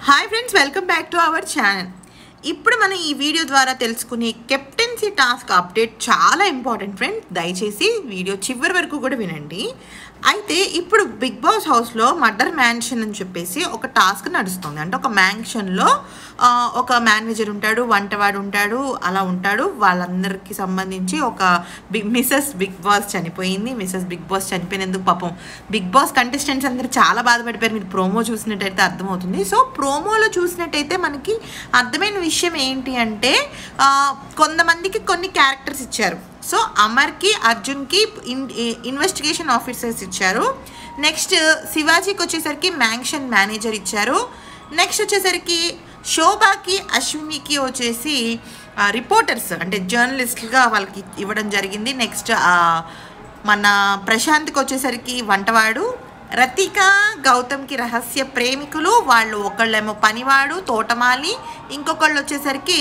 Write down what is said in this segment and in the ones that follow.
hi friends welcome back to our channel ఇప్పుడు మనం ఈ వీడియో ద్వారా తెలుసుకునే కెప్టెన్సీ టాస్క్ అప్డేట్ చాలా ఇంపార్టెంట్ ఫ్రెండ్ దయచేసి వీడియో చివరి వరకు కూడా వినండి అయితే ఇప్పుడు బిగ్ బాస్ హౌస్లో మర్డర్ మ్యాన్షన్ అని చెప్పేసి ఒక టాస్క్ నడుస్తుంది అంటే ఒక మ్యాన్షన్లో ఒక మేనేజర్ ఉంటాడు వంటవాడు ఉంటాడు అలా ఉంటాడు వాళ్ళందరికీ సంబంధించి ఒక బిగ్ మిసెస్ బిగ్ బాస్ చనిపోయింది మిసెస్ బిగ్ బాస్ చనిపోయినందుకు పాపం బిగ్ బాస్ కంటెస్టెంట్స్ అందరూ చాలా బాధపడిపోయారు మీరు ప్రోమో చూసినట్టయితే అర్థమవుతుంది సో ప్రోమోలో చూసినట్టయితే మనకి అర్థమైన విషయం ఏంటి అంటే ఆ, కొంతమందికి కొన్ని క్యారెక్టర్స్ ఇచ్చారు సో అమర్కి అర్జున్కి ఇన్ ఇన్వెస్టిగేషన్ ఆఫీసర్స్ ఇచ్చారు నెక్స్ట్ శివాజీకి వచ్చేసరికి మ్యాంక్షన్ మేనేజర్ ఇచ్చారు నెక్స్ట్ వచ్చేసరికి శోభాకి అశ్వినికి వచ్చేసి రిపోర్టర్స్ అంటే జర్నలిస్ట్గా వాళ్ళకి ఇవ్వడం జరిగింది నెక్స్ట్ మన ప్రశాంత్కి వచ్చేసరికి వంటవాడు రతిక గౌతమ్కి రహస్య ప్రేమికులు వాళ్ళు ఒకళ్ళేమో పనివాడు తోటమాలి ఇంకొకళ్ళు వచ్చేసరికి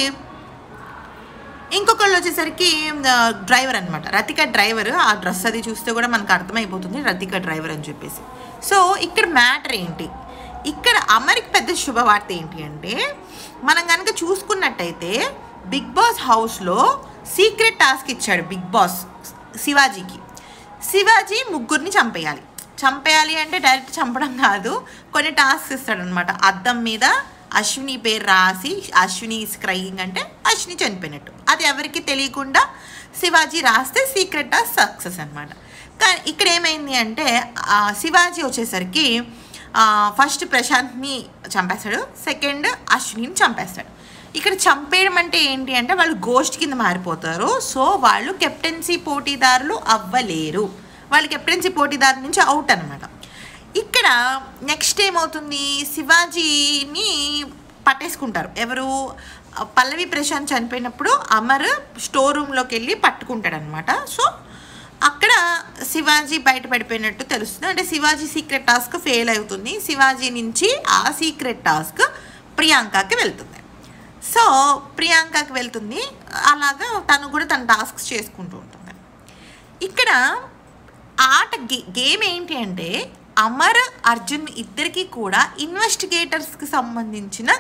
ఇంకొకళ్ళు వచ్చేసరికి ఆ, డ్రైవర్ అనమాట రతిక డ్రైవర్ ఆ డ్రెస్ అది చూస్తే కూడా మనకు అర్థమైపోతుంది రతిక డ్రైవర్ అని చెప్పేసి సో ఇక్కడ మ్యాటర్ ఏంటి ఇక్కడ అమరికి పెద్ద శుభవార్త ఏంటి అంటే మనం కనుక చూసుకున్నట్టయితే బిగ్ బాస్ హౌస్లో సీక్రెట్ టాస్క్ ఇచ్చాడు బిగ్ బాస్ శివాజీకి శివాజీ ముగ్గురిని చంపేయాలి చంపేయాలి అంటే డైరెక్ట్ చంపడం కాదు కొన్ని టాస్క్స్ ఇస్తాడనమాట అద్దం మీద అశ్విని పేరు రాసి అశ్విని క్రైయింగ్ అంటే అశ్విని చనిపోయినట్టు అది ఎవరికి తెలియకుండా శివాజీ రాస్తే సీక్రెట్ టాస్క్ సక్సెస్ అనమాట కానీ ఇక్కడ ఏమైంది అంటే ఆ, శివాజీ వచ్చేసరికి ఫస్ట్ ప్రశాంత్ని చంపేస్తాడు సెకండ్ అశ్వినిని చంపేస్తాడు ఇక్కడ చంపేయడం అంటే ఏంటి అంటే వాళ్ళు గోస్ట్ కింద మారిపోతారు సో వాళ్ళు కెప్టెన్సీ పోటీదారులు అవ్వలేరు వాళ్ళు కెప్టెన్సీ పోటీదారు నుంచి అవుట్ అనమాట ఇక్కడ నెక్స్ట్ ఏమవుతుంది శివాజీని పట్టేసుకుంటారు ఎవరు పల్లవి ప్రశాంత్ చనిపోయినప్పుడు అమర్ స్టోర్ రూమ్లోకి వెళ్ళి పట్టుకుంటాడనమాట సో అక్కడ శివాజీ బయట పడిపోయినట్టు తెలుస్తుంది అంటే శివాజీ సీక్రెట్ టాస్క్ ఫెయిల్ అవుతుంది శివాజీ నుంచి ఆ సీక్రెట్ టాస్క్ ప్రియాంకకి వెళ్తుంది సో ప్రియాంకకి వెళ్తుంది అలాగా తను కూడా తన టాస్క్స్ చేసుకుంటూ ఉంటుంది ఇక్కడ ఆట గే గేమ్ ఏంటి అంటే అమర్ అర్జున్ ఇద్దరికి కూడా ఇన్వెస్టిగేటర్స్కి సంబంధించిన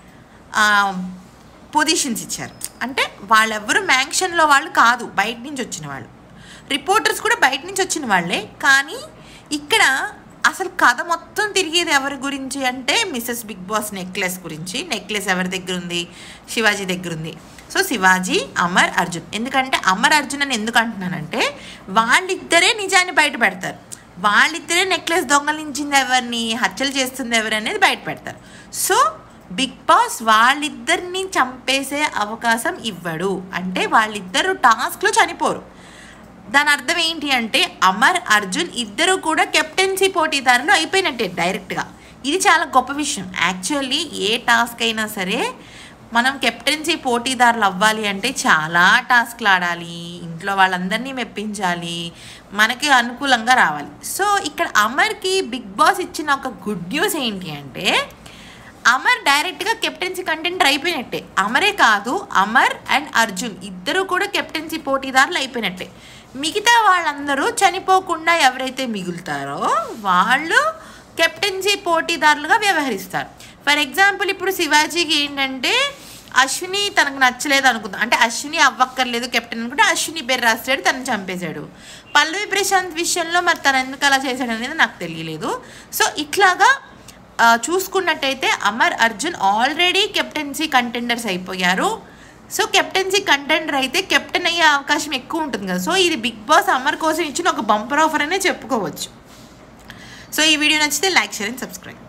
పొజిషన్స్ ఇచ్చారు అంటే వాళ్ళెవ్వరు మ్యాంక్షన్లో వాళ్ళు కాదు బయట నుంచి వచ్చిన వాళ్ళు రిపోర్టర్స్ కూడా బయట నుంచి వచ్చిన వాళ్ళే కానీ ఇక్కడ అసలు కథ మొత్తం తిరిగేది ఎవరి గురించి అంటే మిస్సెస్ బిగ్ బాస్ నెక్లెస్ గురించి నెక్లెస్ ఎవరి దగ్గర ఉంది శివాజీ దగ్గర ఉంది సో శివాజీ అమర్ అర్జున్ ఎందుకంటే అమర్ అర్జున్ అని ఎందుకు అంటున్నానంటే వాళ్ళిద్దరే నిజాన్ని బయట పెడతారు వాళ్ళిద్దరే నెక్లెస్ దొంగలించింది ఎవరిని హత్యలు చేస్తుంది ఎవరు అనేది బయట పెడతారు సో బిగ్ బాస్ వాళ్ళిద్దరిని చంపేసే అవకాశం ఇవ్వడు అంటే వాళ్ళిద్దరు టాస్క్లో చనిపోరు దాని అర్థం ఏంటి అంటే అమర్ అర్జున్ ఇద్దరు కూడా కెప్టెన్సీ పోటీదారులు అయిపోయినట్టే డైరెక్ట్గా ఇది చాలా గొప్ప విషయం యాక్చువల్లీ ఏ టాస్క్ అయినా సరే మనం కెప్టెన్సీ పోటీదారులు అవ్వాలి అంటే చాలా టాస్క్లు ఆడాలి ఇంట్లో వాళ్ళందరినీ మెప్పించాలి మనకి అనుకూలంగా రావాలి సో ఇక్కడ అమర్కి బిగ్ బాస్ ఇచ్చిన ఒక గుడ్ న్యూస్ ఏంటి అంటే అమర్ డైరెక్ట్గా కెప్టెన్సీ కంటెంటర్ అయిపోయినట్టే అమరే కాదు అమర్ అండ్ అర్జున్ ఇద్దరు కూడా కెప్టెన్సీ పోటీదారులు అయిపోయినట్టే మిగతా వాళ్ళందరూ చనిపోకుండా ఎవరైతే మిగులుతారో వాళ్ళు కెప్టెన్సీ పోటీదారులుగా వ్యవహరిస్తారు ఫర్ ఎగ్జాంపుల్ ఇప్పుడు శివాజీకి ఏంటంటే అశ్విని తనకు నచ్చలేదు అనుకుందాం అంటే అశ్విని అవ్వక్కర్లేదు కెప్టెన్ అనుకుంటే అశ్విని పేరు రాస్తాడు తనని చంపేశాడు పల్లవి ప్రశాంత్ విషయంలో మరి తను ఎందుకు అలా చేశాడు అనేది నాకు తెలియలేదు సో ఇట్లాగా ఆ, చూసుకున్నట్టయితే Amar Arjun already captaincy contenders అయిపోయారు సో కెప్టెన్సీ కంటెండర్ అయితే కెప్టెన్ అయ్యే అవకాశం ఎక్కువ ఉంటుంది కదా సో ఇది బిగ్ బాస్ అమర్ కోసం ఇచ్చిన ఒక బంపర్ ఆఫర్ అనే చెప్పుకోవచ్చు సో ఈ వీడియో నచ్చితే లైక్ షేర్ అండ్ సబ్స్క్రైబ్